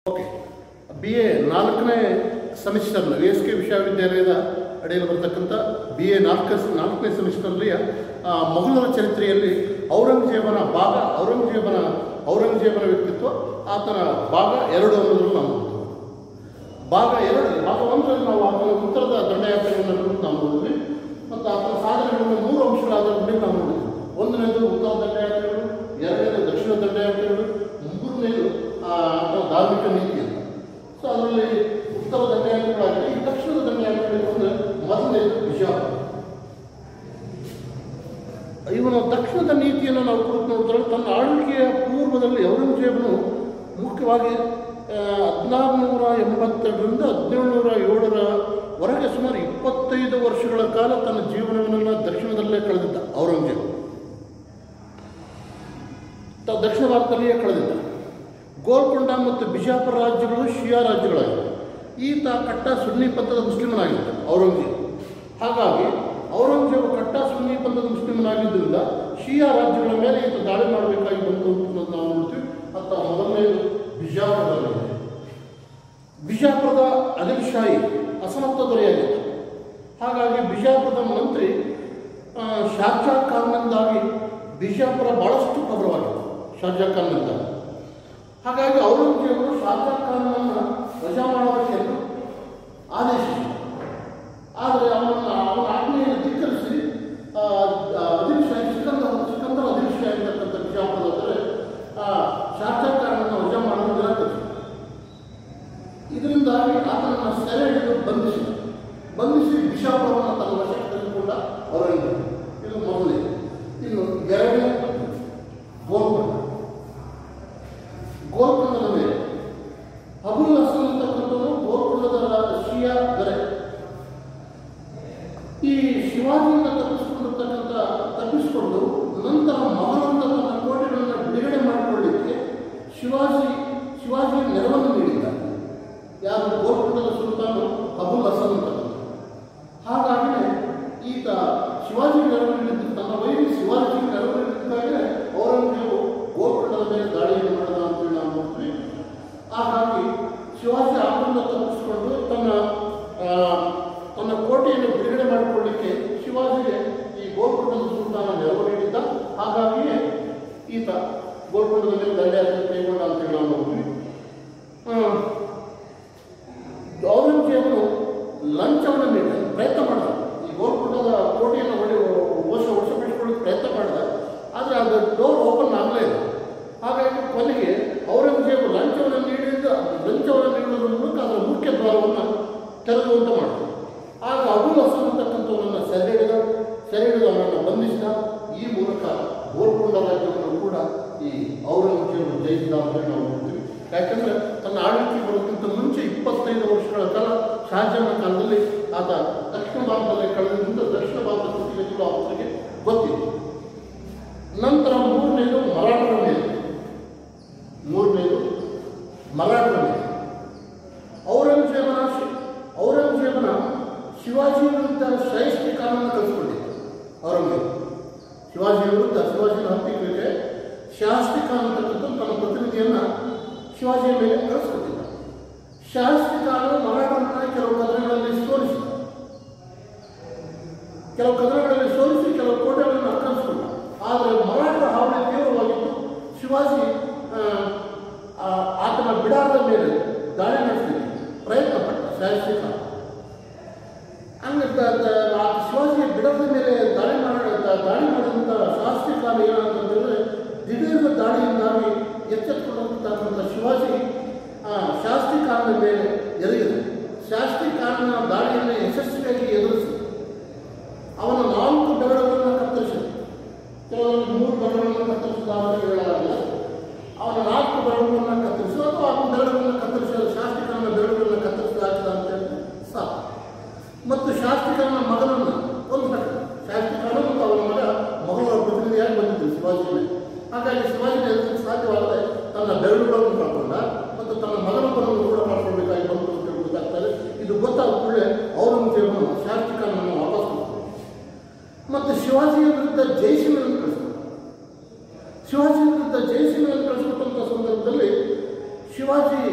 Okay B A ನಾಲ್ಕನೇ ಸೆಮಿಸ್ಟರ್ನ V S K ವಿಶ್ವವಿದ್ಯಾಲಯದ ಅಡಿಯಲ್ಲಿ ಬರ್ತಕ್ಕಂಥ ಬಿ ಎ ನಾಲ್ಕ ನಾಲ್ಕನೇ ಸೆಮಿಸ್ಟರ್ಲಿ ಆ, ಮೊಘಲರ ಚರಿತ್ರೆಯಲ್ಲಿ ಔರಂಗಜೇಬನ ಭಾಗ ಔರಂಗಜೇಬನ ಔರಂಗಜೇಬನ ವ್ಯಕ್ತಿತ್ವ ಆತನ ಭಾಗ ಎರಡು ಅನ್ನೋದ್ರಲ್ಲಿ ನಾವು ನೋಡ್ತೀವಿ. ಭಾಗ ಎರಡು ಭಾಗ ಒಂದರಲ್ಲಿ ನಾವು ಆತನ ಉತ್ತರದ ದಂಡಯಾತ್ರೆಯನ್ನು ಕುರಿತು ನಾವು ನೋಡಿದ್ವಿ ಮತ್ತು ಆತನ ಸಾಧನೆಗಳನ್ನು ಮೂರು ಅಂಶಗಳಾದ ಮೇಲೆ ನಾವು ನೋಡಿದ್ವಿ ಒಂದನೇದು ಉತ್ತರ ದಂಡಯಾತ್ರೆಗಳು ಎರಡನೇದು ದಕ್ಷಿಣ ದಂಡಯಾತ್ರೆಗಳು ಮೂರನೇದು ಆ, ಆತನ ಧಾರ್ಮಿಕ ನೀತಿ ಅಂತ ಸೊ ಅದರಲ್ಲಿ ಉತ್ತರ ದಂಡಯಾತ್ರೆಗಳಾಗಿದೆ ಈ ದಕ್ಷಿಣದ ದಂಡಯಾತ್ರೆಗಳು ಅಂದರೆ ಮೊದಲನೇದು ಬಿಜಾಪುರ ಇವನ ದಕ್ಷಿಣದ ನೀತಿಯನ್ನು ನಾವು ಕುರಿತು ನೋಡಿದ್ರೆ ತನ್ನ ಆಳ್ವಿಕೆಯ ಪೂರ್ವದಲ್ಲಿ ಔರಂಗಜೇಬನು ಮುಖ್ಯವಾಗಿ ಹದಿನಾರುನೂರ ಎಂಬತ್ತೆರಡರಿಂದ ಹದಿನೇಳುನೂರ ಏಳರವರೆಗೆ ಸುಮಾರು ಇಪ್ಪತ್ತೈದು ವರ್ಷಗಳ ಕಾಲ ತನ್ನ ಜೀವನವನ್ನು ದಕ್ಷಿಣದಲ್ಲೇ ಕಳೆದಿದ್ದ ಔರಂಗಜೇಬ ತ- ದಕ್ಷಿಣ ಭಾರತದಲ್ಲಿಯೇ ಕಳೆದಿದ್ದ ಗೋಲ್ಕೊಂಡ ಮತ್ತು ಬಿಜಾಪುರ ರಾಜ್ಯಗಳು ಶಿಯಾ ರಾಜ್ಯಗಳಾಗಿವೆ ಈತ ಕಟ್ಟ ಸುನ್ನಿ ಪಂಥದ ಮುಸ್ಲಿಮನಾಗಿದ್ದ ಔರಂಗಜೇಬ ಹಾಗಾಗಿ ಔರಂಗಜೇಬ ಕಟ್ಟ ಸುನ್ನಿ ಪಂಥದ ಮುಸ್ಲಿಮನಾಗಿದ್ದರಿಂದ ಶಿಯಾ ರಾಜ್ಯಗಳ ಮೇಲೆ ಈತ ದಾಳಿ ಮಾಡಬೇಕಾಗಿ ಬಂತು ಅನ್ನೋದು ನಾವು ನೋಡ್ತೀವಿ ಅಂತ ಮೊದಲನೇದು ಬಿಜಾಪುರದಲ್ಲಿ ಬಿಜಾಪುರದ ಅದಿಲ್ಶಾಹಿ ಅಸಮರ್ಥ ದೊರೆಯಾಗಿತ್ತು ಹಾಗಾಗಿ ಬಿಜಾಪುರದ ಮಂತ್ರಿ ಆ, ಶಾಜಾ ಖಾನ್ನಿಂದಾಗಿ ಬಿಜಾಪುರ ಬಹಳಷ್ಟು ಕಬರವಾಗಿತ್ತು ಶಾಜಾ ಖಾನ್ನಿಂದ ಹಾಗಾಗಿ ಔರಂಗಜೇಬರು ಶಾಜಾ ಖಾನ್ನನ್ನು ವಜಾ ಮಾಡಬೇಕೆಂದು ಆದೇಶಿಸಿದರು ಆದರೆ ಅವನನ್ನು ಅವನ ಆಜ್ಞೆಯನ್ನು ಧಿಕ್ಕರಿಸಿ ಆ, ಆ, ಅದಿಲ್ಶಾಹಿ ಸಿಕಂದರ್ ಸಿಕಂದರ್ ಅದಿಲ್ಶಾಹಿ ಅಂತಕ್ಕಂಥ ಬಿಜಾಪುರದಲ್ಲಿ ಶಾಜಾ ಖಾನನ್ನು ವಜಾ ಮಾಡಲು ನಿರಾಕರಿಸಿದರು ಇದರಿಂದಾಗಿ ಆತನನ್ನು ಸೆರೆ ಹಿಡಿದು ಬಂಧಿಸಿದ ಬಂಧಿಸಿ ಬಿಷಾಪುರವನ್ನು ತನ್ನ ವಶಕ್ಕೆ ತೆಗೆದುಕೊಂಡ ಔರಂಗಜೇಬ ಇದು ಮೊದಲನೇ ಇನ್ನು ಎರಡನೇ ಗೋಲ್ಕೊಂಡ ಗೋಲ್ಕೊಂಡದ ಮೇಲೆ ಅಬುಲ್ ಹಸನ್ ಅಂತಕ್ಕಂಥವನು ಗೋಲ್ಕೊಂಡದ ಶಿಯಾ ದೊರೆ ಈ ಶಿವಾಜಿಯಿಂದ ತಪ್ಪಿಸಿಕೊಂಡಿರ್ತಕ್ಕಂಥ ತಪ್ಪಿಸಿಕೊಂಡು ನಂತರ ಮಗನಂತ ತನ್ನ ಕೋಟೆಗಳನ್ನು ಬಿಡುಗಡೆ ಮಾಡಿಕೊಳ್ಳಿಕ್ಕೆ ಶಿವಾಜಿ ಶಿವಾಜಿ ನೆರವನ್ನು ನೀಡಿದ್ದ ಯಾರು ಗೋಲ್ಕೊಂಡದ ಸುಲ್ತಾನು ಅಬುಲ್ ಹಸನ್ ಅಂತಕ್ಕಂಥ ಹಾಗಾಗಿ ಈತ ಶಿವಾಜಿ ನೆರವು ನೀಡಿದ್ದು ತನ್ನ ವೈರಿ ಶಿವಾಜಿ ನೆರವು ನೀಡಿದ್ದಾಗಲೇ ಔರಂಗಜೇಬು ಗೋಲ್ಕೊಂಡದ ಮೇಲೆ ದಾಳಿಯನ್ನು ಮಾಡಿದ ಅಂತೇಳಿ ನಾವು ನೋಡ್ತೀವಿ ಹಾಗಾಗಿ ಶಿವಾಜಿ ಆತನಿಂದ ತಪ್ಪಿಸಿಕೊಂಡು ತನ್ನ ಆ, ತನ್ನ ಕೋಟೆಯನ್ನು ಬಿಡುಗಡೆ ಮಾಡಿಕೊಳ್ಳಿಕ್ಕೆ ಶಿವಾಜಿಗೆ ಈ ಗೋಲ್ಕೊಂಡದ ಸುಲ್ತಾನ ನೆರವು ನೀಡಿದ್ದ ಹಾಗಾಗಿಯೇ ಈತ ಗೋಲ್ಕೊಂಡದ ಮೇಲೆ ದಂಡಯಾತ್ರೆ ಕೈಗೊಂಡ ಅಂತೇಳಿ ನಾವು ನೋಡ್ತೀವಿ ಆ, ಔರಂಗಜೇಬನು ಲಂಚವನ್ನು ನೀಡಿ ಪ್ರಯತ್ನ ಮಾಡಿದ ಈ ಗೋಲ್ಕೊಂಡದ ಕೋಟೆಯನ್ನು ಹೊಡೆ ವಶ ವಶಪಡಿಸಿಕೊಳ್ಳಿಕ್ಕೆ ಪ್ರಯತ್ನ ಮಾಡಿದ ಆದರೆ ಅದು ಡೋರ್ ಓಪನ್ ಆಗಲೇ ಇಲ್ಲ ಹಾಗಾಗಿ ಕೊನೆಗೆ ಔರಂಗಜೇಬು ಲಂಚವನ್ನು ನೀಡಿದ ಲಂಚವನ್ನು ನೀಡುವುದರ ಮೂಲಕ ಅದರ ಮುಖ್ಯ ದ್ವಾರವನ್ನು ತೆರೆದುವಂತೆ ಮಾಡಿದ ಆಗ ಅಬುಲ್ ಹಸನ್ ಅಂತಕ್ಕಂಥವನನ್ನು ಸೆರೆ ಹಿಡಿದ ಸೆರೆ ಹಿಡಿದು ಅವನನ್ನು ಬಂಧಿಸಿದ ಈ ಮೂಲಕ ಗೋಲ್ಕೊಂಡ ರಾಜ್ಯವನ್ನು ಕೂಡ ಈ ಔರಂಗಜೇಬು ಜಯಿಸಿದ ಅಂತ ಹೇಳಿ ನಾವು ನೋಡ್ತೀವಿ ಯಾಕಂದ್ರೆ ತನ್ನ ಆಳ್ವಿಕೆ ಬರೋಕ್ಕಿಂತ ಮುಂಚೆ ಇಪ್ಪತ್ತೈದು ವರ್ಷಗಳ ಕಾಲ ಶಹಜಾನ ಕಾಲದಲ್ಲಿ ಆತ ದಕ್ಷಿಣ ಭಾರತದಲ್ಲಿ ಕಳೆದ್ರಿಂದ ದಕ್ಷಿಣ ಭಾರತದ ಸ್ಥಿತಿಗತಿಗಳು ಅವರಿಗೆ ಗೊತ್ತಿತ್ತು ನಂತರ ಮೂರನೇದು ಮರಾಠರ ಮೇಲೆ ಮೂರನೇದು ಮರಾಠರ ಮೇಲೆ ಔರಂಗಜೇಬನ ಶಿ- ಔರಂಗಜೇಬನ ಶಿವಾಜಿ ವಿರುದ್ಧ ಸಹಿಷ್ಣು ಕಾನೂನು ಕಲಿಸ್ಕೊಂಡಿದ್ದ ಔರಂಗಜೇಬ ಶಿವಾಜಿ ವಿರುದ್ಧ ಶಿವಾಜಿನ ಹತ್ತಿಕ್ಕಲಿಕ್ಕೆ ಶಾಸ್ತ್ರಿ ಖಾನ್ ಅಂತಕ್ಕಂಥ ತನ್ನ ಪ್ರತಿನಿಧಿಯನ್ನ ಶಿವಾಜಿಯ ಮೇಲೆ ಕಳಿಸ್ಕೊಟ್ಟಿದ್ದ ಶಾಸ್ತ್ರಿ ಖಾನ್ ಮರಾಠರನ್ನ ಕೆಲವು ಕದನಗಳಲ್ಲಿ ಸೋಲಿಸಿದ ಕೆಲವು ಕದನಗಳಲ್ಲಿ ಸೋಲಿಸಿ ಕೆಲವು ಕೋಟೆಗಳನ್ನು ಆಕ್ರಮಿಸಿಕೊಂಡ ಆದರೆ ಮರಾಠರ ಹಾವಳಿ ತೀವ್ರವಾಗಿತ್ತು ಶಿವಾಜಿ ಆ, ಆ, ಆತನ ಬಿಡಾರದ ಮೇಲೆ ದಾಳಿ ನಡೆಸಲಿಕ್ಕೆ ಪ್ರಯತ್ನ ಪಟ್ಟ ಶಾಸ್ತ್ರಿ ಖಾನ್ ಹಂಗೆ ದ- ದ- ಆ ಶಿವಾಜಿಯ ಬಿಡದ ಮೇಲೆ ದಾಳಿ ಮಾಡ ದ- ದಾಳಿ ಮಾಡಿದಂಥ ಶಾಸ್ತ್ರಿ ಖಾನ್ ಏನಂತಂದ್ರೆ ದಿಢೀರ್ ದಾಳಿಯಿಂದಾಗಿ ಎಚ್ಚೆತ್ತುಕೊಂಡಂಥ ಶಿವಾಜಿ ಆ, ಶಾಸ್ತ್ರಿ ಖಾನ್ನ ಮೇಲೆ ಎದುರಿದ ಶಾಸ್ತ್ರಿ ಖಾನ್ನ ದಾಳಿಯನ್ನು ಯಶಸ್ವಿಯಾಗಿ ಎದುರಿಸಿ ಅವನ ನಾಲ್ಕು ಬೆರಳುಗಳನ್ನು ಕತ್ತರಿಸಿದ ಕೆಲವೊಂದು ಮೂರು ಬೆರಳುಗಳನ್ನು ಕತ್ತರಿಸಿದ ಅಂತ ಹೇಳಲಾಗಿಲ್ಲ ಅವನ ನಾಲ್ಕು ಬೆರಳುಗಳನ್ನು ಕತ್ತರಿಸಿದ ಅಥವಾ ಅವನ ಬೆರಳುಗಳನ್ನು ಕತ್ತರಿಸಿದ ಶಾಸ್ತ್ರಿ ಖಾನ್ನ ಬೆರಳುಗಳನ್ನು ಕತ್ತರಿಸಿದ ಹಾಕಿದ ಅಂತ ಹೇಳಿದ್ರೆ ಸಾಕು ಮತ್ತು ಶಾಸ್ತ್ರಿಕರನ ಮಗನನ್ನು ಕೊಂದುಬಿಟ್ಟ ಶಾಸ್ತ್ರಿಕರಣ ಮತ್ತು ಅವನ ಮಗ ಮೊಘಲರ ಪ್ರತಿನಿಧಿಯಾಗಿ ಬಂದಿದ್ದರು ಶಿವಾಜಿ ಮೇಲೆ ಹಾಗಾಗಿ ಶಿವಾಜಿನ ಎದುರಿಸಲು ಸಾಧ್ಯವಾಗದೆ ತನ್ನ ಬೆರಳುಗಳನ್ನು ಕಳ್ಕೊಂಡ ಮತ್ತು ತನ್ನ ಮಗನೊಬ್ಬರನ್ನು ಕೂಡ ಕಳ್ಕೊಳ್ಬೇಕಾಗಿ ಬಂತು ಅಂತ ಹೇಳಿ ಗೊತ್ತಾಗ್ತದೆ ಇದು ಗೊತ್ತಾದ ಕೂಡಲೇ ಔರಂಗಜೇಬನು ಶಾಸ್ತ್ರಿಕರನನ್ನು ವಾಪಸ್ ಕೊಡ್ತಾನೆ ಮತ್ತು ಶಿವಾಜಿಯ ವಿರುದ್ಧ ಜೈಸಿಂಗನನ್ನು ಕಳಿಸ್ತಾನೆ ಶಿವಾಜಿ ವಿರುದ್ಧ ಜೈಸಿಂಗನನ್ನು ಕಳಿಸ್ಕೊಟ್ಟಂಥ ಸಂದರ್ಭದಲ್ಲಿ ಶಿವಾಜಿ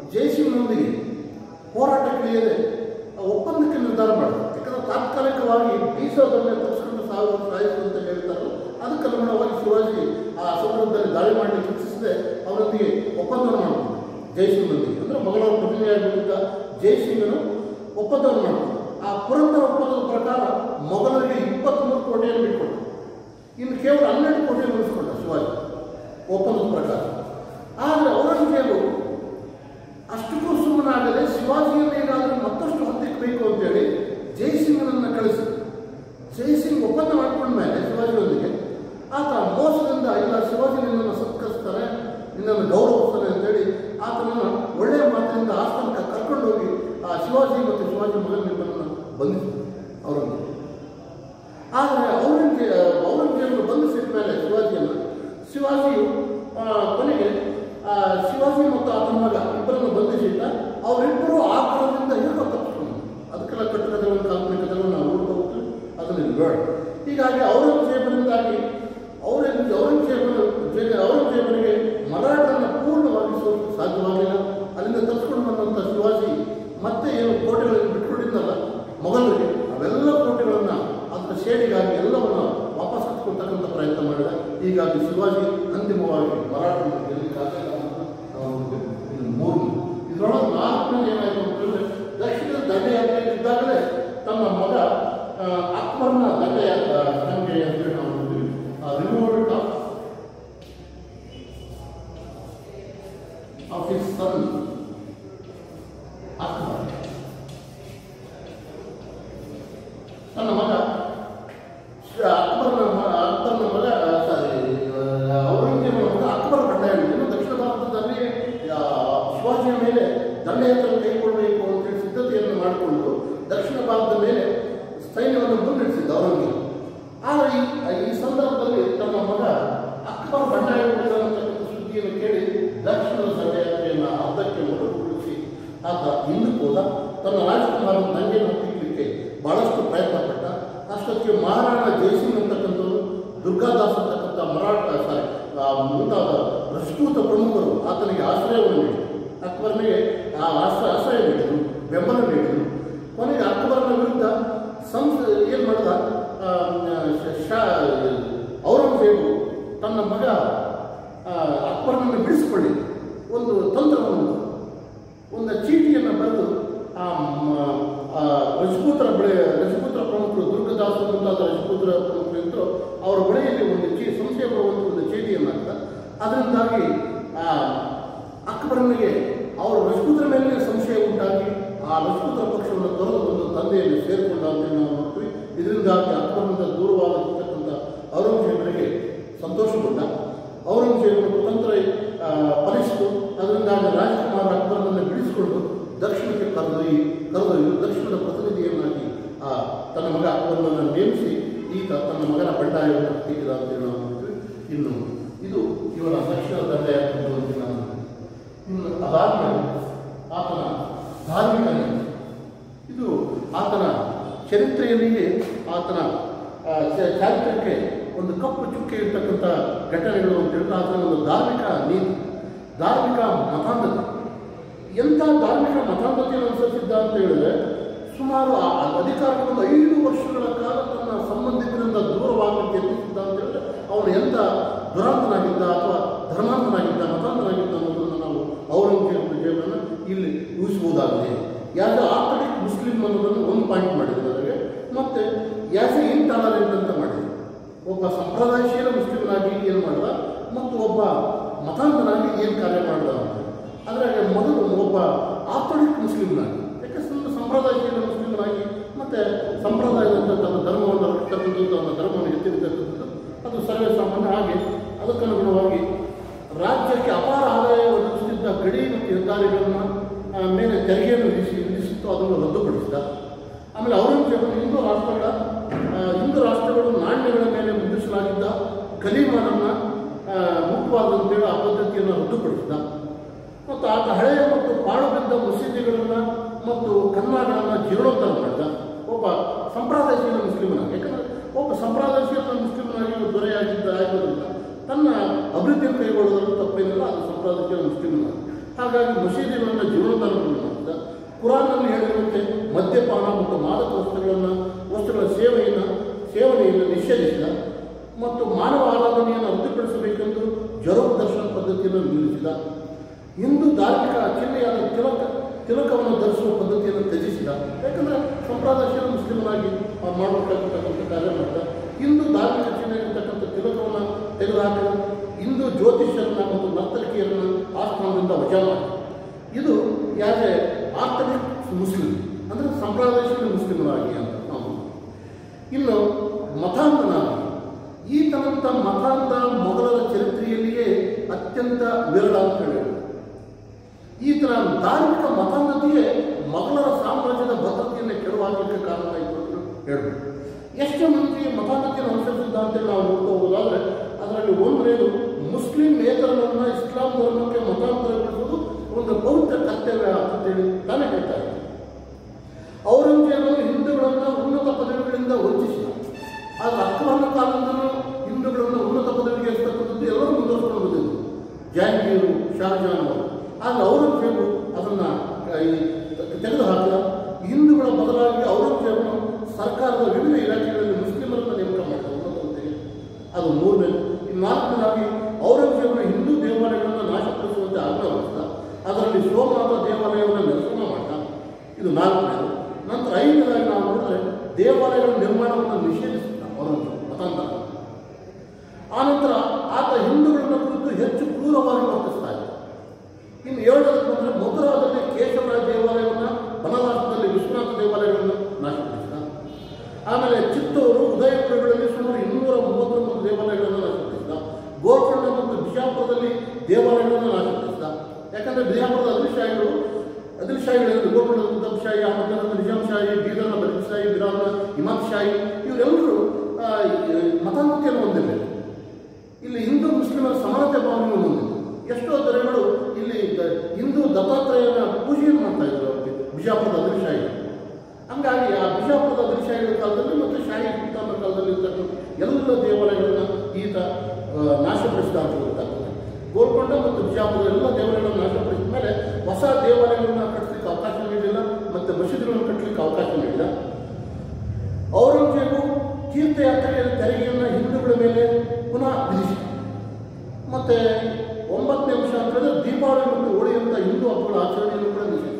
ಜೈಸಿಂಗ್ನೊಂದಿಗೆ ಹೋರಾಟಕ್ಕಿಳಿಯದೆ ಒಪ್ಪಂದಕ್ಕೆ ನಿರ್ಧಾರ ಮಾಡಿದ್ರು ಯಾಕಂದ್ರೆ ತಾತ್ಕಾಲಿಕವಾಗಿ ಬೀಸೋದನ್ನೇ ತಪ್ಪಿಸ್ಕೊಂಡು ಸಾವಿರ ವರ್ಷ ಆಯಿತು ಅಂತ ಹೇಳ್ತಾರಲ್ಲ ಅದಕ್ಕೆ ಅನುಗುಣವಾಗಿ ಶಿವಾಜಿ ಆ ಸಮುದ್ರದಲ್ಲಿ ದಾಳಿ ಮಾಡಲಿಕ್ಕೆ ಇಚ್ಛಿಸದೆ ಅವರೊಂದಿಗೆ ಒಪ್ಪಂದವನ್ನು ಮಾಡಿದ್ರು ಜೈಸಿಂಗ್ನೊಂದಿಗೆ ಅಂದರೆ ಮೊಘಲರ ಪ್ರತಿನಿಧಿಯಾಗಿದ್ದ ಜೈಸಿಂಗನು ಒಪ್ಪಂದವನ್ನು ಮಾಡಿದ್ರು ಆ ಪುರಂದರ ಒಪ್ಪಂದದ ಪ್ರಕಾರ ಮೊಘಲರಿಗೆ ಇಪ್ಪತ್ತ್ಮೂರು ಕೋಟಿಯನ್ನು ಬಿಟ್ಕೊಟ್ರು ಇನ್ನು ಕೇವಲ ಹನ್ನೆರಡು ಕೋಟಿಯನ್ನು ಉಳಿಸ್ಕೊಂಡ ಶಿವಾಜಿ ಒಪ್ಪಂದದ ಪ್ರಕಾರ ಆದರೆ ಔರಂಗಜೇಬು ಅಷ್ಟಕ್ಕೂ ಸುಮ್ಮನಾಗದೆ ಶಿವಾಜಿಯನ್ನು ಏನಾದರೂ ಮತ್ತಷ್ಟು ಹತ್ತಿಕ್ಕಬೇಕು ಅಂತೇಳಿ ಜೈಸಿಂಗನನ್ನು ಕಳಿಸಿ ಜೈಸಿಂಗ್ ಒಪ್ಪಂದ ಮಾಡ್ಕೊಂಡ ಮೇಲೆ ಶಿವಾಜಿಯೊಂದಿಗೆ ಆತ ಮೋಸದಿಂದ ಇಲ್ಲ ಶಿವಾಜಿ ನಿನ್ನನ್ನು ಸತ್ಕರಿಸ್ತಾನೆ ನಿನ್ನನ್ನು ಗೌರವಿಸ್ತಾನೆ ಅಂತೇಳಿ ಆತನನ್ನು ಒಳ್ಳೆಯ ಮಾತಿನಿಂದ ಆಸ್ಥಾನಕ್ಕೆ ಕರ್ಕೊಂಡು ಹೋಗಿ ಆ ಶಿವಾಜಿ ಮತ್ತು ಶಿವಾಜಿ ಮಗನಿಬ್ಬರನ್ನು ಬಂಧಿಸಿದರು ಅವರನ್ನು ಆದರೆ ಔರಂಗಜೇ ಔರಂಗಜೇಬರು ಬಂಧಿಸಿದ ಮೇಲೆ ಶಿವಾಜಿಯನ್ನು ಶಿವಾಜಿಯು ಆ, ಕೊನೆಗೆ ಆ, ಶಿವಾಜಿ ಮತ್ತು ಆತನ ಮಗ ಇಬ್ಬರನ್ನು ಬಂಧಿಸಿದ್ದ ಅವರಿಬ್ಬರು ಆ ಕಾಲದಿಂದ ಏನೋ ತಪ್ಪಿಸ್ಕೊಂಡು ಅದಕ್ಕೆಲ್ಲ ಕಟ್ಟುಕಥೆಗಳನ್ನು ಕಾಲ್ಪನಿಕ ಕಥೆಗಳನ್ನು ನಾವು ನೋಡ್ತಾ ಹೋಗ್ತೀವಿ ಅದನ್ನು ಇಲ್ಲಿ ಬೇಡ ಹೀಗಾಗಿ ಔರಂಗಜೇಬರಿಂದಾಗಿ ಔರಂಗ ಔರಂಗಜೇಬನು ಜೆ- ಔರಂಗಜೇಬನಿಗೆ ಮರಾಠನ ಪೂರ್ಣವಾಗಿ ಸೋಲಿಸಲು ಸಾಧ್ಯವಾಗಿಲ್ಲ ಅಲ್ಲಿಂದ ತಪ್ಪಿಸ್ಕೊಂಡು ಬಂದಂಥ ಶಿವಾಜಿ ಮತ್ತೆ ಏನು ಕೋಟೆಗಳನ್ನು ಬಿಟ್ಕೊಂಡಿದ್ದಲ್ಲ ಮೊಘಲರಿಗೆ ಅವೆಲ್ಲ ಕೋಟೆಗಳನ್ನು ಅದರ ಶೇಡಿಗಾಗಿ ಎಲ್ಲವನ್ನು ವಾಪಸ್ ಹತ್ಕೊಳ್ತಕ್ಕಂಥ ಪ್ರಯತ್ನ ಮಾಡಿದ ಹೀಗಾಗಿ ಶಿವಾಜಿ ಅಂತಿಮವಾಗಿ ಮರಾಠನ ಗೆಲ್ಲಲಿಕ್ಕಾಗಲಿಲ್ಲ ಅಂತ ನಾವು ನೋಡ್ತೀವಿ. ಇನ್ನು ಮೂರು ಇದರೊಳಗೆ ನಾಲ್ಕನೇ ಏನಾಯಿತು ಅಂತಂದ್ರೆ ದಕ್ಷಿಣದ ದಂಡಯಾತ್ರೆಯಲ್ಲಿದ್ದಾಗಲೇ ತನ್ನ ಮಗ ಆ, ಅಕ್ಬರ್ನ ದಂಡಯಾತ್ರೆ ನಮಗೆ ಅಂತೇಳಿ ನಾವು ನೋಡ್ತೀವಿ revolt of of his son Akbar ತನ್ನ ಮಗ ಶ- ಅಕ್ಬರ್ನ ಮ- ಅಕ್ಬರ್ನ ಮಗ ಸಾರಿ ಔರಂಗಜೇಬನ ಮಗ ಅಕ್ಬರ್ ಬಂಡಾಯ ಇನ್ನು ದಕ್ಷಿಣ ಭಾರತದಲ್ಲಿ ಆ, ಶಿವಾಜಿಯ ಮೇಲೆ ದಂಡಯಾತ್ರೆ ಕೈಗೊಳ್ಳಬೇಕು ಅಂತೇಳಿ ಸಿದ್ಧತೆಯನ್ನು ಮಾಡಿಕೊಂಡು ದಕ್ಷಿಣ ಭಾರತದ ಮೇಲೆ ಸೈನ್ಯವನ್ನು ಮುನ್ನಡೆಸಿದ್ದ ಔರಂಗಜೇಬ ಆದರೆ ಈ ಈ ಸಂದರ್ಭದಲ್ಲಿ ತನ್ನ ಮಗ ಅಕ್ಬರ್ ಬಂಡಾಯ ಅಂತಕ್ಕಂಥ ಸುದ್ದಿಯನ್ನು ಕೇಳಿ ದಕ್ಷಿಣದ ದಂಡಯಾತ್ರೆಯನ್ನು ಅರ್ಧಕ್ಕೆ ಮೊದಲುಗೊಳಿಸಿ ಆತ ಹಿಂದಕ್ಕೆ ಹೋದ ತನ್ನ ರಾಜಕುಮಾರನ ದಂಗೆಯನ್ನು ಹತ್ತಿಕ್ಕಲಿಕ್ಕೆ ಬಹಳಷ್ಟು ಪ್ರಯತ್ನ ಪಟ್ಟ ಅಷ್ಟೊತ್ತಿಗೆ ಮಹಾರಾಣ ಜಯಸಿಂಗ್ ಅಂತಕ್ಕಂಥವ್ರು ದುರ್ಗಾದಾಸ್ ಅಂತಕ್ಕಂಥ ಮರಾಠ ಸಾರಿ ಆ ಮುಂತಾದ ರಜಪೂತ ಪ್ರಮುಖರು ಆತನಿಗೆ ಆಶ್ರಯವನ್ನು ನೀಡಿದರು ಅಕ್ಬರ್ನಿಗೆ ಆ ಆಶ್ರಯ ಆಶ್ರಯ ನೀಡಿದರು ಬೆಂಬಲ ನೀಡಿದರು ಕೊನೆಗೆ ಅಕ್ಬರ್ನ ವಿರುದ್ಧ ಸಂಸ ಏನು ಮಾಡಿದ ಆ, ಶ- ಶಾ- ಔರಂಗಜೇಬು ತನ್ನ ಮಗ ಆ, ಅಕ್ಬರನನ್ನು ಬಿಡಿಸಿಕೊಳ್ಳಿ ಒಂದು ತಂತ್ರವನ್ನು ಒಂದು ಚೀಟಿಯನ್ನು ಬರೆದು ಆ ಮ- ಆ ರಜಪೂತರ ಬಳಿ ರಜಪೂತರ ಪ್ರಮುಖರು ದುರ್ಗದಾಸರು ಮುಂತಾದ ರಜಪೂತರ ಪ್ರಮುಖರು ಇದ್ದರು ಅವರ ಬಳಿಯಲ್ಲಿ ಒಂದು ಚೀ ಸಂಶಯ ಬರುವಂಥ ಒಂದು ಚೀಟಿಯನ್ನು ಹಾಕಿದ ಅದರಿಂದಾಗಿ ಆ ಅಕ್ಬರನಿಗೆ ಅವರ ರಜಪೂತರ ಮೇಲೆ ಸಂಶಯ ಉಂಟಾಗಿ ಆ ರಜಪೂತರ ಪಕ್ಷವನ್ನು ತೊರೆದು ಒಂದು ತಂದೆಯನ್ನು ಸೇರಿಕೊಂಡ ಅಂತೇಳಿ ನಾವು ನೋಡ್ತೀವಿ ಇದರಿಂದಾಗಿ ಅಕ್ಬರನಿಂದ ದೂರವಾಗಿರ್ತಕ್ಕಂಥ ಔರಂಗಜೇಬನಿಗೆ ಸಂತೋಷಗೊಂಡ ಔರಂಗಜೇಬನ ಕುತಂತ್ರ ಆ, ಫಲಿಸಿತು ಅದರಿಂದಾಗಿ ರಾಜಕುಮಾರ ಅಕ್ಬರನನ್ನು ಬಿಡಿಸಿಕೊಂಡು ದಕ್ಷಿಣಕ್ಕೆ ಕರೆದೊಯ್ಯಿ ಕರೆದೊಯ್ದು ದಕ್ಷಿಣದ ಪ್ರತಿನಿಧಿಯನ್ನಾಗಿ ಆ ತನ್ನ ಮಗ ಅಕ್ಬರನನ್ನು ನೇಮಿಸಿ ಈತ ತನ್ನ ಮಗನ ಬಂಡಾಯವನ್ನು ತೆಗೆದ ಅಂತೇಳಿ ನಾವು ನೋಡ್ತೀವಿ ಇನ್ನು ಇದು ಇವರ ದಕ್ಷಿಣ ದಂಡಯಾತ್ರೆ ಅಂತ ನಾನು ಇನ್ನು ಅದಾದ್ಮೇಲೆ ಆತನ ಧಾರ್ಮಿಕ ನೀತಿ. ಇದು ಆತನ ಚರಿತ್ರೆಯಲ್ಲಿಯೇ ಆತನ ಆ, ಚ- ಚಾರಿತ್ರ್ಯಕ್ಕೆ ಒಂದು ಕಪ್ಪು ಚುಕ್ಕೆ ಇರ್ತಕ್ಕಂಥ ಘಟನೆಗಳು ಅಂತ ಹೇಳಿದ್ರೆ ಆತನ ಒಂದು ಧಾರ್ಮಿಕ ನೀತಿ ಧಾರ್ಮಿಕ ಮತಾಂಧತೆ ಎಂಥ ಧಾರ್ಮಿಕ ಮತಾಂಧತೆಯನ್ನು ಅನುಸರಿಸಿದ್ದ ಅಂತ ಹೇಳಿದ್ರೆ ಸುಮಾರು ಆ ಆ ಅಧಿಕಾರಕ್ಕೆ ಒಂದು ಐದು ವರ್ಷಗಳ ಕಾಲ ತನ್ನ ಸಂಬಂಧಿಕರಿಂದ ದೂರವಾಗಲಿಕ್ಕೆ ಯತ್ನಿಸಿದ್ದ ಅಂತ ಹೇಳಿದ್ರೆ ಅವನು ಎಂಥ ದುರಾಂತನಾಗಿದ್ದ ಅಥವಾ ಧರ್ಮಾಂತನಾಗಿದ್ದ ಮತಾಂತನಾಗಿದ್ದ ಅನ್ನೋದನ್ನು ನಾವು ಔರಂಗಜೇಬ ಜೇಬನ್ನು ಇಲ್ಲಿ ಊಹಿಸಬಹುದಾಗಿದೆ ಯಾಸ್ ಆರ್ಥಡಿಕ್ ಮುಸ್ಲಿಂ ಅನ್ನೋದನ್ನು ಒಂದು ಪಾಯಿಂಟ್ ಮಾಡಿದ್ರು ನನಗೆ ಮತ್ತು ಯಾಸ್ ಎ ಇಂಟಾಲರೆಂಟ್ ಅಂತ ಮಾಡಿದ್ರು ಒಬ್ಬ ಸಂಪ್ರದಾಯಶೀಲ ಮುಸ್ಲಿಮನಾಗಿ ಏನು ಮಾಡಿದ ಮತ್ತು ಒಬ್ಬ ಮತಾಂತನಾಗಿ ಏನು ಕಾರ್ಯ ಮಾಡಿದ ಅಂತ ಅದ್ರಾಗ ಮೊದಲು ಒಬ್ಬ ಆರ್ಥಡಿಕ್ ಮುಸ್ಲಿಮ್ನಾಗಿ ಯಾಕೆ ಸುಮ್ಮನೆ ಸಂಪ್ರದಾಯಶೀಲ ಮುಸ್ಲಿಮನಾಗಿ ಮತ್ತು ಸಂಪ್ರದಾಯದಂಥ ತನ್ನ ಧರ್ಮವನ್ನು ರಕ್ಷಿಸ್ತಕ್ಕಂಥದ್ದು ತನ್ನ ಧರ್ಮವನ್ನು ಎತ್ತಿರ್ತಕ್ಕಂಥದ್ದು ಅದು ಸರ್ವೇ ಸಾಮಾನ್ಯ ಹಾಗೆ ಅದಕ್ಕನುಗುಣವಾಗಿ ರಾಜ್ಯಕ್ಕೆ ಅಪಾರ ಆದಾಯ ಒದಗಿಸುತ್ತಿದ್ದ ಗಡಿ ಮತ್ತು ಹೆದ್ದಾರಿಗಳನ್ನು ಆ, ಮೇಲೆ ತೆರಿಗೆಯನ್ನು ವಿಧಿಸಿ ವಿಧಿಸಿತ್ತು ಅದನ್ನು ರದ್ದುಪಡಿಸಿದ ಆಮೇಲೆ ಔರಂಗಜೇಬನು ಹಿಂದೂ ರಾಷ್ಟ್ರಗಳ ಆ, ಹಿಂದೂ ರಾಷ್ಟ್ರಗಳು ನಾಣ್ಯಗಳ ಮೇಲೆ ಮುದ್ರಿಸಲಾಗಿದ್ದ ಕಲೀಮನನ್ನು ಮುಖ್ಯವಾದಂತೇಳಿ ಆ ಪದ್ಧತಿಯನ್ನು ರದ್ದುಪಡಿಸಿದ ಮತ್ತು ಆತ ಹಳೆಯ ಮತ್ತು ಪಾಳು ಬಿದ್ದ ಮಸೀದಿಗಳನ್ನು ಮತ್ತು ಕನ್ನಡಗಳನ್ನು ಜೀರ್ಣೋದ್ಧಾರ ಮಾಡಿದ ಒಬ್ಬ ಸಂಪ್ರದಾಯಶೀಲ ಮುಸ್ಲಿಮನಾಗಿ ಯಾಕಂದರೆ ಒಬ್ಬ ಸಂಪ್ರದಾಯಶೀಲ ಮುಸ್ಲಿಮನಾಗಿ ದೊರೆಯಾಗಿದ್ದ ಆಗಿರೋದ್ರಿಂದ ತನ್ನ ಅಭಿವೃದ್ಧಿಯನ್ನು ಕೈಗೊಳ್ಳೋದ್ರಲ್ಲಿ ತಪ್ಪೇನಿಲ್ಲ ಅದು ಸಂಪ್ರದಾಯಶೀಲ ಮುಸ್ಲಿಮನಾಗಿ ಹಾಗಾಗಿ ಮಸೀದಿಗಳನ್ನು ಜೀರ್ಣ ಕುರಾನ್ನಲ್ಲಿ ಹೇಳಿರುವಂತೆ ಮದ್ಯಪಾನ ಮತ್ತು ಮಾದಕ ವಸ್ತುಗಳನ್ನು ವಸ್ತುಗಳ ಸೇವೆಯನ್ನು ಸೇವನೆಯನ್ನು ನಿಷೇಧಿಸಿದ ಮತ್ತು ಮಾನವ ಆರಾಧನೆಯನ್ನು ಅಭಿವೃದ್ಧಿಪಡಿಸಬೇಕೆಂದು ಜರೋಗ್ ದರ್ಶನ ಪದ್ಧತಿಯನ್ನು ನಿಲ್ಲಿಸಿದ ಹಿಂದೂ ಧಾರ್ಮಿಕ ಚಿಹ್ನೆಯಾದ ತಿಲಕ ತಿಲಕವನ್ನು ಧರಿಸುವ ಪದ್ಧತಿಯನ್ನು ತ್ಯಜಿಸಿದ ಯಾಕಂದರೆ ಸಂಪ್ರದಾಯಶೀಲ ಮುಸ್ಲಿಮನಾಗಿ ಆ ಮಾಡಬೇಕಾಗಿರ್ತಕ್ಕಂಥ ಕಾರ್ಯ ಮಾಡಿದ ಹಿಂದೂ ಧಾರ್ಮಿಕ ಚಿಹ್ನೆ ಇರತಕ್ಕಂಥ ತಿಲಕವನ್ನು ತೆಗೆದುಹಾಕಿದ ಹಿಂದೂ ಜ್ಯೋತಿಷ್ಯರನ್ನ ಮತ್ತು ನರ್ತಕಿಯರನ್ನ ಆಸ್ಥಾನದಿಂದ ವಜಾ ಮಾಡಿದ ಇದು ಯಾಕೆ ಆರ್ಥಡಿಕ್ ಮುಸ್ಲಿಂ ಅಂದರೆ ಸಂಪ್ರದಾಯಶೀಲ ಮುಸ್ಲಿಮರಾಗಿ ಅಂತ ನಾವು ಇನ್ನು ಮತಾಂಧನಾಗಿ ಈತನಂಥ ಮತಾಂಧ ಮೊಘಲರ ಚರಿತ್ರೆಯಲ್ಲಿಯೇ ಅತ್ಯಂತ ವಿರಳ ಅಂತ ಹೇಳಿ ಈತನ ಧಾರ್ಮಿಕ ಮತಾಂಧತೆಯೇ ಮೊಘಲರ ಸಾಮ್ರಾಜ್ಯದ ಭದ್ರತೆಯನ್ನು ಕೆಡವಾಗಲಿಕ್ಕೆ ಕಾರಣ ಆಯಿತು ಅಂತ ಹೇಳ್ಬೋದು ಎಷ್ಟು ಮಂದಿ ಮತಾಂಧತೆಯನ್ನು ಅನುಸರಿಸಿದ್ದ ಅಂತೇಳಿ ನಾವು ನೋಡ್ತಾ ಹೋಗೋದಾದ್ರೆ ಅದರಲ್ಲಿ ಒಂದನೇದು ಮುಸ್ಲಿಂ ನೇತರನನ್ನು ಇಸ್ಲಾಂ ಧರ್ಮಕ್ಕೆ ಮತಾಂತರಗೊಳಿಸುವುದು ಒಂದು ಪವಿತ್ರ ಕರ್ತವ್ಯ ಅಂತೇಳಿ ತಾನೇ ಹೇಳ್ತಾ ಇದ್ದಾರೆ ಔರಂಗಜೇಬನು ಹಿಂದೂಗಳನ್ನು ಉನ್ನತ ಪದವಿಗಳಿಂದ ವಂಚಿಸಿದ ಆದರೆ ಅಕ್ಬರನ ಕಾಲದಿಂದಲೂ ಹಿಂದೂಗಳನ್ನು ಉನ್ನತ ಪದವಿಗೆ ಇರ್ತಕ್ಕಂಥದ್ದು ಎಲ್ಲರೂ ಮುಂದುವರ್ಸ್ಕೊಂಡು ಬಂದಿದ್ದು ಜಹಾಂಗೀರು ಶಾಹಜಹಾನ್ ಅವರು ಆದರೆ ಔರಂಗಜೇಬು ಅದನ್ನು ತೆಗೆದುಹಾಕಿದ ಹಿಂದೂಗಳ ಬದಲಾಗಿ ಔರಂಗಜೇಬನು ಸರ್ಕಾರದ ವಿವಿಧ ಇಲಾಖೆಗಳಲ್ಲಿ ಮುಸ್ಲಿಮರನ್ನು ನೇಮಕ ಮಾಡಿದ ಉನ್ನತ ಹುದ್ದೆಗೆ ಅದು ಮೂರನೇ ಇನ್ನು ನಾಲ್ಕನೇದಾಗಿ ಔರಂಗಜೇಬನ ಹಿಂದೂ ದೇವಾಲಯಗಳನ್ನು ನಾಶಪಡಿಸುವಂತೆ ಆಜ್ಞೆ ಹೊರಡಿಸಿದ ಅದರಲ್ಲಿ ಸೋಮನಾಥ ದೇವಾಲಯವನ್ನು ನೆಲೆಸಮ ಮಾಡಿದ ಇದು ನಾಲ್ಕನೇದು ನಂತರ ಐದನೇದಾಗಿ ನಾವು ನೋಡಿದ್ರೆ ದೇವಾಲಯಗಳ ನಿರ್ಮಾಣವನ್ನು ನಿಷೇಧಿಸಿದ ಔರಂಗಜೇಬ ಮತಾಂತರ ಆನಂತರ ಆತ ಹಿಂದೂಗಳನ್ನ ಕುರಿತು ಹೆಚ್ಚು ಕ್ರೂರವಾಗಿ ವರ್ತಿಸ್ತಾ ಇದ್ದ ಇನ್ನು ಏಳನೇದು ಬಂದರೆ ಮಥುರಾದಲ್ಲಿ ಕೇಶವರಾಯ ದೇವಾಲಯವನ್ನು ಬನವಾಸದಲ್ಲಿ ವಿಶ್ವನಾಥ ದೇವಾಲಯಗಳನ್ನು ನಾಶಪಡಿಸಿದ ಆಮೇಲೆ ಚಿತ್ತೂರು ಉದಯಪುರಗಳಲ್ಲಿ ಸುಮಾರು ಇನ್ನೂರ ಮೂವತ್ತೊಂಬತ್ತು ದೇವಾಲಯಗಳನ್ನು ನಾಶಪಡಿಸಿದ ಗೋಕರ್ಣ ಮತ್ತು ಬಿಜಾಪುರದಲ್ಲಿ ದೇವಾಲಯಗಳನ್ನು ನಾಶಪಡಿಸಿದ ಯಾಕಂದರೆ ಬಿಜಾಪುರದ ಅದಿಲ್ಶಾಹಿಗಳು ಅದಿಲ್ಶಾಹಿಗಳು ಗೋಕರ್ಣದ ಕುತಬ್ಶಾಹಿ ಅಹಮದ್ನಗರದ ನಿಜಾಂ ಶಾಹಿ ಬೀದರ್ನ ಬರೀದ್ ಶಾಹಿ ಬಿರಾರ್ನ ಇಮಾಮ್ ಶಾಹಿ ಇವರೆಲ್ಲರೂ ಆ, ಈ ಮತಾಂಧತೆಯನ್ನು ಹೊಂದಿರಲಿಲ್ಲ ಇಲ್ಲಿ ಹಿಂದೂ ಮುಸ್ಲಿಮರ ಸಮಾನತೆ ಭಾವನೆಯನ್ನು ಹೊಂದಿದೆ ಎಷ್ಟೋ ದೊರೆಗಳು ಇಲ್ಲಿ ದ- ಹಿಂದೂ ದತ್ತಾತ್ರೇಯನ ಪೂಜೆಯನ್ನು ಮಾಡ್ತಾ ಇದ್ರು ಅವ್ರಿಗೆ ಬಿಜಾಪುರದ ಅದಿಲ್ಶಾಹಿ ಹಂಗಾಗಿ ಆ ಬಿಜಾಪುರದ ಅದಿಲ್ಶಾಹಿಗಳ ಕಾಲದಲ್ಲಿ ಮತ್ತು ಶಾಹಿ ಸುಲ್ತಾನರ ಕಾಲದಲ್ಲಿ ಇರ್ತಕ್ಕಂಥ ಎಲ್ಲ ದೇವಾಲಯಗಳನ್ನ ಈತ ಆ, ನಾಶಪಡಿಸಿದ ಅಂತ ಗೊತ್ತಾಗ್ತದೆ ಗೋಲ್ಕೊಂಡ ಮತ್ತು ಬಿಜಾಪುರದ ಎಲ್ಲ ದೇವಾಲಯಗಳನ್ನು ನಾಶಪಡಿಸಿದ ಮೇಲೆ ಹೊಸ ದೇವಾಲಯಗಳನ್ನ ಕಟ್ಟಲಿಕ್ಕೆ ಅವಕಾಶ ನೀಡಲಿಲ್ಲ ಮತ್ತು ಮಸೀದಿಗಳನ್ನು ಕಟ್ಟಲಿಕ್ಕೆ ಅವಕಾಶ ನೀಡಿಲ್ಲ ಔರಂಗಜೇಬು ತೀರ್ಥಯಾತ್ರೆಯ ತೆರಿಗೆಯನ್ನು ಹಿಂದೂಗಳ ಮೇಲೆ ಪುನಃ ವಿಧಿಸಿದ ಮತ್ತೆ ಒಂಬತ್ತನೇ ಅಂಶ ಅಂತಂದ್ರೆ ದೀಪಾವಳಿ ಮತ್ತು ಹೋಳಿ ಅಂತ ಹಿಂದೂ ಹಬ್ಬಗಳ ಆಚರಣೆಯನ್ನು ಕೂಡ ನಿಷೇಧಿಸಿದ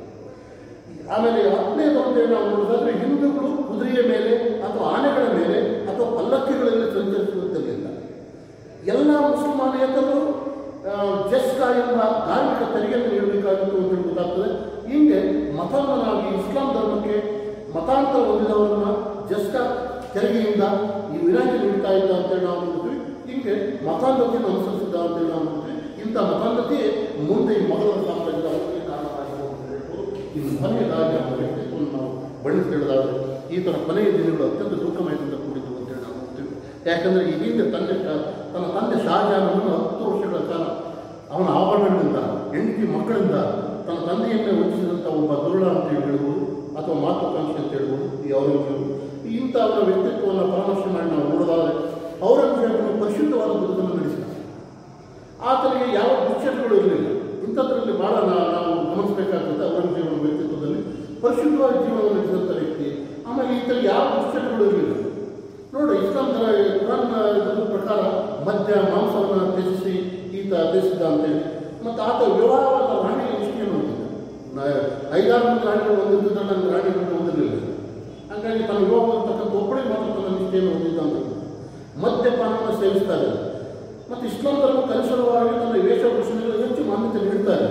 ಆಮೇಲೆ ಹತ್ತನೇದು ಅಂತೇಳಿ ನಾವು ನೋಡೋದಾದ್ರೆ ಹಿಂದೂಗಳು ಕುದುರೆಯ ಮೇಲೆ ಅಥವಾ ಆನೆಗಳ ಮೇಲೆ ಅಥವಾ ಪಲ್ಲಕ್ಕಿಗಳಲ್ಲಿ ಸಂಚರಿಸುವಂತಿರಲಿಲ್ಲ ಎಲ್ಲ ಮುಸಲ್ಮಾನಿಯತರು ಜಸ್ಕಾ ಎಂಬ ಧಾರ್ಮಿಕ ತೆರಿಗೆಯನ್ನು ನೀಡಬೇಕಾಗಿತ್ತು ಅಂತ ಹೇಳಿ ಗೊತ್ತಾಗ್ತದೆ ಹೀಗೆ ಮತಾಂತರನಾಗಿ ಇಸ್ಲಾಂ ಧರ್ಮಕ್ಕೆ ಮತಾಂತರ ಹೊಂದಿದವರನ್ನ ಜಸ್ಕಾ ತೆರಿಗೆಯಿಂದ ಈ ವಿನಾಯಿತಿ ನೀಡ್ತಾ ಇದ್ದ ಅಂತೇಳಿ ನಾವು ನೋಡ್ತೀವಿ ಹೀಗೆ ಮತಾಂಧತೆಯನ್ನು ಅನುಸರಿಸಿದ್ದ ಅಂತೇಳಿ ನಾವು ನೋಡ್ತೀವಿ ಇಂಥ ಮತಾಂಧತೆಯೇ ಮುಂದೆ ಈ ಮೊಘಲರ ಸಾಮ್ರಾಜ್ಯದ ಅವಧಿಗೆ ಕಾರಣವಾಗಿದೆ ಅಂತ ಹೇಳ್ಬೋದು ಇನ್ನು ಕೊನೆಯದಾಗಿ ಅವರ ವ್ಯಕ್ತಿತ್ವವನ್ನು ನಾವು ಬಣ್ಣಿಸಿ ಹೇಳಿದಾದ್ರೆ ಈತನ ಕೊನೆಯ ದಿನಗಳು ಅತ್ಯಂತ ದುಃಖಮಯದಿಂದ ಕೂಡಿದ್ದು ಅಂತೇಳಿ ನಾವು ನೋಡ್ತೀವಿ ಯಾಕಂದರೆ ಈ ಹಿಂದೆ ತಂದೆ ಶಾ- ತನ್ನ ತಂದೆ ಶಾಹಜಹಾನನ್ನು ಹತ್ತು ವರ್ಷಗಳ ಕಾಲ ಅವನ ಆಭರಣಗಳಿಂದ ಹೆಂಡತಿ ಮಕ್ಕಳಿಂದ ತನ್ನ ತಂದೆಯನ್ನೇ ವಂಚಿಸಿದಂಥ ಒಬ್ಬ ದುರುಳ ಅಂತ ಹೇಳಿ ಹೇಳ್ಬೋದು ಅಥವಾ ಮಹತ್ವಾಕಾಂಕ್ಷಿ ಅಂತ ಹೇಳ್ಬೋದು ಈ ಔರಂಗಜೇಬು ಇಂಥ ಅವರ ವ್ಯಕ್ತಿತ್ವವನ್ನು ಪರಾಮರ್ಶೆ ಮಾಡಿ ನಾವು ನೋಡೋದಾದರೆ ಔರಂಗಜೇಬನು ಪರಿಶುದ್ಧವಾದ ಬದುಕನ್ನು ನಡೆಸಿದ ಆತನಿಗೆ ಯಾವ ದುಶ್ಚಟಗಳು ಇರಲಿಲ್ಲ ಇಂಥದ್ರಲ್ಲಿ ಬಹಳ ನಾ- ನಾವು ಗಮನಿಸಬೇಕಾಗ್ತದೆ ಔರಂಗಜೇಬನ ವ್ಯಕ್ತಿತ್ವದಲ್ಲಿ ಪರಿಶುದ್ಧವಾದ ಜೀವನ ನಡೆಸಿದಂಥ ವ್ಯಕ್ತಿ ಆಮೇಲೆ ಈತನಿಗೆ ಯಾವ ದುಶ್ಚಟಗಳು ಇರಲಿಲ್ಲ ನೋಡಿ ಇಸ್ಲಾಂ ಧರ್ಮ ಕುರಾನ್ ಇದರ ಪ್ರಕಾರ ಮದ್ಯ ಮಾಂಸವನ್ನು ತ್ಯಜಿಸಿ ಈತ ತ್ಯಜಿಸಿದ ಅಂತೇಳಿ ಮತ್ತು ಆತ ವಿವಾಹವಾದ ರಾಣಿಯ ನಿಷ್ಠೆಯನ್ನು ಹೊಂದಿದ್ದ ನ- ಐದಾರು ಮಂದಿ ರಾಣಿಗಳು ಹೊಂದಿದ್ದ ನನ್ನ ರಾಣಿಗಳು ಹೊಂದಿರಲಿಲ್ಲ ಹಾಗಾಗಿ ತನ್ನ ವಿವಾಹ ಅಂತಕ್ಕಂಥ ಒಬ್ಬಳಿಗೆ ಮಾತ್ರ ತನ್ನ ನಿಷ್ಠೆಯನ್ನು ಹೊಂದಿದ್ದ ಅಂತ ಮದ್ಯಪಾನವನ್ನು ಸೇವಿಸ್ತಾ ಇದ್ದಾರೆ ಮತ್ತು ಇಸ್ಲಾಂ ಧರ್ಮಕ್ಕೆ ಅನುಸಾರವಾಗಿ ತನ್ನ ವೇಷಭೂಷಣಗಳಿಗೆ ಹೆಚ್ಚು ಮಾನ್ಯತೆ ನೀಡ್ತಾರೆ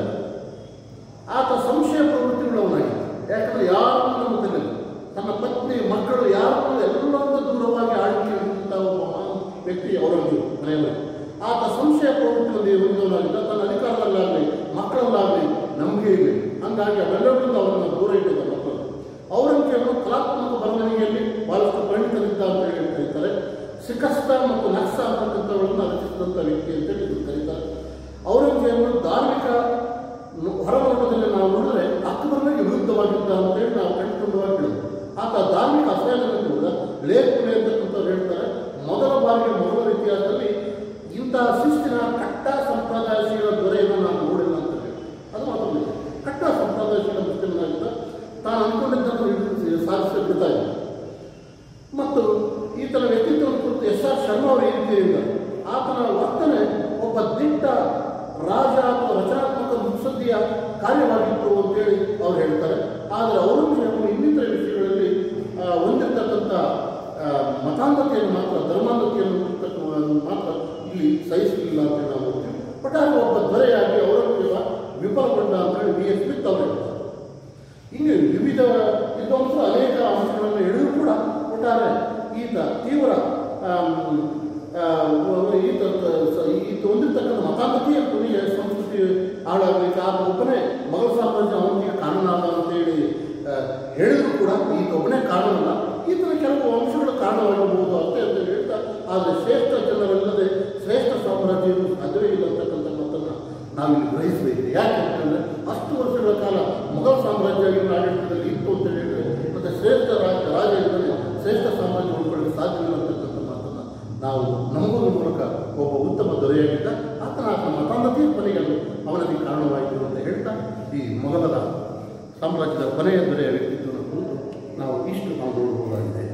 ಆತ ಸಂಶಯ ಪ್ರವೃತ್ತಿಗಳವನಾಗಿ ಯಾಕಂದ್ರೆ ಯಾರನ್ನು ನಂಬುತ್ತಿರಲಿಲ್ಲ ತನ್ನ ಪತ್ನಿ ಮಕ್ಕಳು ಯಾರನ್ನು ಎಲ್ಲರಿಂದ ದೂರವಾಗಿ ಆಳ್ವಿಕೆ ನಡೆಸಿದಂಥ ಒಬ್ಬ ಮಹಾನ್ ವ್ಯಕ್ತಿ ಔರಂಗಜೇಬು ಮನೆಯಲ್ಲಿ ಆತ ಸಂಶಯ ಪ್ರವೃತ್ತಿ ಒಂದು ಹೊಂದಿದವನಾಗಿದ್ದ ತನ್ನ ಅಧಿಕಾರದಲ್ಲಾಗಲಿ ಮಕ್ಕಳಲ್ಲಾಗಲಿ ನಂಬಿಕೆ ಇಲ್ಲ ಹಂಗಾಗಿ ಅವೆಲ್ಲರಿಂದ ಅವರನ್ನು ದೂರ ಇಟ್ಟಿದ್ದ ಮಕ್ಕಳು ಔರಂಗಜೇಬನು ಕಲಾತ್ಮಕ ಬರವಣಿಗೆಯಲ್ಲಿ ಬಹಳಷ್ಟು ಪರಿಣಿತರಿದ್ದ ಅಂತ ಹೇಳಿ ಕರೀತಾರೆ ಸಿಕಸ್ತ ಮತ್ತು ನಕ್ಸ ಅಂತಕ್ಕಂಥವುಗಳನ್ನು ರಚಿಸಿದಂಥ ವ್ಯಕ್ತಿ ಅಂತೇಳಿ ಇದನ್ನು ಕರೀತಾರೆ ಔರಂಗಜೇಬನು ಧಾರ್ಮಿಕ ನು- ಹೊರನೋಟದಲ್ಲಿ ನಾವು ನೋಡಿದ್ರೆ ಅಕ್ಬರನಿಗೆ ವಿರುದ್ಧವಾಗಿದ್ದ ಅಂತೇಳಿ ನಾವು ಕಂಡುಕೊಂಡವಾಗಿ ಹೇಳಿದ್ವಿ ಆತ ಧಾರ್ಮಿಕ ಅಸಹ್ಯದಲ್ಲಿ ಕೂಡ ಲೇಖನೆ ಅಂತಕ್ಕಂಥವ್ರು ಹೇಳ್ತಾರೆ ಮೊದಲ ಬಾರಿಗೆ ಮೊಘಲರ ಇತಿಹಾಸದಲ್ಲಿ ಇಂತಹ ಶಿಸ್ತಿನ ಕಟ್ಟ ಸಂಪ್ರದಾಯಶೀಲ ದೊರೆಯನ್ನು ನಾನು ನೋಡಿಲ್ಲ ಅಂತ ಹೇಳಿ ಅದು ಮಾತ್ರ ನಿಜ. ಕಟ್ಟ ಸಂಪ್ರದಾಯಶೀಲ ಮುಸ್ಲಿಮನಾಗಿದ್ದ ತಾನು ಅಂದ್ಕೊಂಡಿದ್ದನ್ನು ಇದು ಸಾಧಿಸಿ ಬಿಡ್ತಾ ಇದ್ದ ಮತ್ತು ಈತನ ವ್ಯಕ್ತಿತ್ವವನ್ನು ಕುರಿತು ಎಸ್ ಆರ್ ಶರ್ಮಾ ಅವರು ಈ ರೀತಿ ಹೇಳಿದ್ದಾರೆ ಆತನ ವರ್ತನೆ ಒಬ್ಬ ದಿಟ್ಟ ರಾಜ ಅಥವಾ ರಚನಾತ್ಮಕ ಮುತ್ಸದ್ದಿಯ ಕಾರ್ಯವಾಗಿತ್ತು ಅಂತೇಳಿ ಅವ್ರು ಹೇಳ್ತಾರೆ ಆದರೆ ಔರಂಗಜೇಬನು ಇನ್ನಿತರ ವಿಷಯಗಳಲ್ಲಿ ಆ, ಹೊಂದಿರತಕ್ಕಂಥ ಆ, ಮತಾಂಧತೆಯನ್ನು ಮಾತ್ರ ಧರ್ಮಾಂಧತೆಯನ್ನು ಹೊಂದಿರತಕ್ಕ- ಮಾತ್ರ ಇಲ್ಲಿ ಸಹಿಸಲಿಲ್ಲ ಅಂತ ನಾವು ನೋಡ್ತೀವಿ ಒಟ್ಟಾರೆ ಒಬ್ಬ ದೊರೆಯಾಗಿ ಔರಂಗಜೇಬ ವಿಫಲಗೊಂಡ ಅಂತೇಳಿ ಬಿ ಎಸ್ ಸ್ಮಿತ್ ಅವರು ಹೇಳ್ತಾರೆ ಹೀಗೆ ವಿವಿಧ ವಿದ್ವಾಂಸರು ಅನೇಕ ಅಂಶಗಳನ್ನು ಹೇಳಿದ್ರು ಕೂಡ ಒಟ್ಟಾರೆ ಈತ ತೀವ್ರ ಆಮ್, ಆ, ಈತ ಸ- ಈತ ಹೊಂದಿರ್ತಕ್ಕಂಥ ಮತಾಂಧತೆಯ ಕೊನೆಗೆ ಸಂಸ್ಕೃತಿ ಹಾಳಾಗಲಿಕ್ಕೆ ಆತ ಒಬ್ಬನೇ ಮೊಘಲ್ ಸಾಮ್ರಾಜ್ಯ ಅವನಿಗೆ ಕಾರಣನಾದ ಅಂತೇಳಿ ಆ, ಹೇಳಿದ್ರು ಕೂಡ ಈತ ಒಬ್ಬನೇ ಕಾರಣವಲ್ಲ ಈತನ ಕೆಲವು ಅಂಶಗಳು ಕಾರಣವಾಗಿರಬಹುದು ಅಷ್ಟೇ ಅಂತ ಹೇಳ್ತಾ ಆದರೆ ಶ್ರೇಷ್ಠ ಜನರಲ್ಲದೆ ಶ್ರೇಷ್ಠ ಸಾಮ್ರಾಜ್ಯ ಇರುವುದು ಸಾಧ್ಯವೇ ಇಲ್ಲ ಅಂತಕ್ಕಂಥ ಮಾತನ್ನು ನಾವಿಲ್ಲಿ ಗ್ರಹಿಸಬೇಕು ಯಾಕೆ ಅಂತಂದರೆ ಅಷ್ಟು ವರ್ಷಗಳ ಕಾಲ ಮೊಘಲ್ ಸಾಮ್ರಾಜ್ಯ ಇವ್ರ ಆಡಳಿತದಲ್ಲಿ ಇತ್ತು ಅಂತ ಹೇಳಿದ್ರೆ ಮತ್ತು ಶ್ರೇಷ್ಠ ರಾಜ ರಾಜ ಇದ್ದರೆ ಶ್ರೇಷ್ಠ ಸಾಮ್ರಾಜ್ಯ ಉಳ್ಕೊಳ್ಳಿಕ್ಕೆ ಸಾಧ್ಯವಿಲ್ಲ ಅಂತಕ್ಕಂಥ ಮಾತನ್ನು ನಾವು ನಂಬುವ ಮೂಲಕ ಒಬ್ಬ ಉತ್ತಮ ದೊರೆಯಾಗಿದ್ದ ಆತನ ಆತನ ಮತಾಂಧತೆಯ ಕೊನೆಗೆ ಅದು ಅವನಿಗೆ ಕಾರಣವಾಯಿತು ಅಂತ ಹೇಳ್ತಾ ಈ ಮೊಘಲರ ಸಾಮ್ರಾಜ್ಯದ ಕೊನೆಯ ದೊರೆಯ ವ್ಯಕ್ತಿತ್ವವನ್ನು ಕುರಿತು ನಾವು ಇಷ್ಟು ನಾವು ನೋಡಬಹುದಾಗಿದೆ